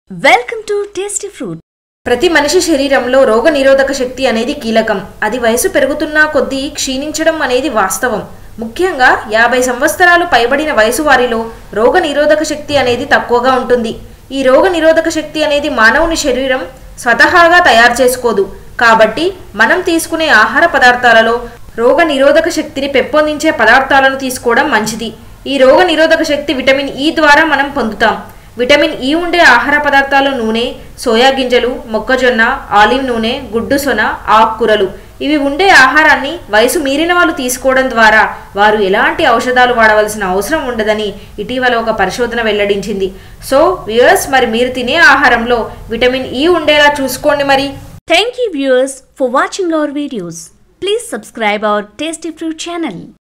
welcome to tasty fruit ప్రతి మనిషి శరీరంలో రోగ నిరోధక శక్తి అనేది కీలకం అది వయసు పెరుగుతున్న కొద్దీ క్షీణించడం అనేది వాస్తవం ముఖ్యంగా యాభై సంవత్సరాలు పైబడిన వయసు వారిలో రోగ నిరోధక శక్తి అనేది తక్కువగా ఉంటుంది ఈ రోగ నిరోధక శక్తి అనేది మానవుని శరీరం స్వతహాగా తయారు చేసుకోదు కాబట్టి మనం తీసుకునే ఆహార పదార్థాలలో రోగ నిరోధక శక్తిని పెంపొందించే పదార్థాలను తీసుకోవడం మంచిది ఈ రోగ నిరోధక శక్తి విటమిన్ ఈ ద్వారా మనం పొందుతాం విటమిన్ ఈ ఉండే ఆహార పదార్థాలు నూనె సోయా గింజలు మొక్కజొన్న ఆలివ్ నూనె గుడ్డు సొన ఆకుకూరలు ఇవి ఉండే ఆహారాన్ని వయసు మీరిన వాళ్ళు తీసుకోవడం ద్వారా వారు ఎలాంటి ఔషధాలు వాడవలసిన అవసరం ఉండదని ఇటీవల ఒక పరిశోధన వెల్లడించింది సో వ్యూయర్స్ మరి మీరు తినే ఆహారంలో విటమిన్ ఈ ఉండేలా చూసుకోండి మరి thank you viewers for watching our videos please subscribe our tasty fruit channel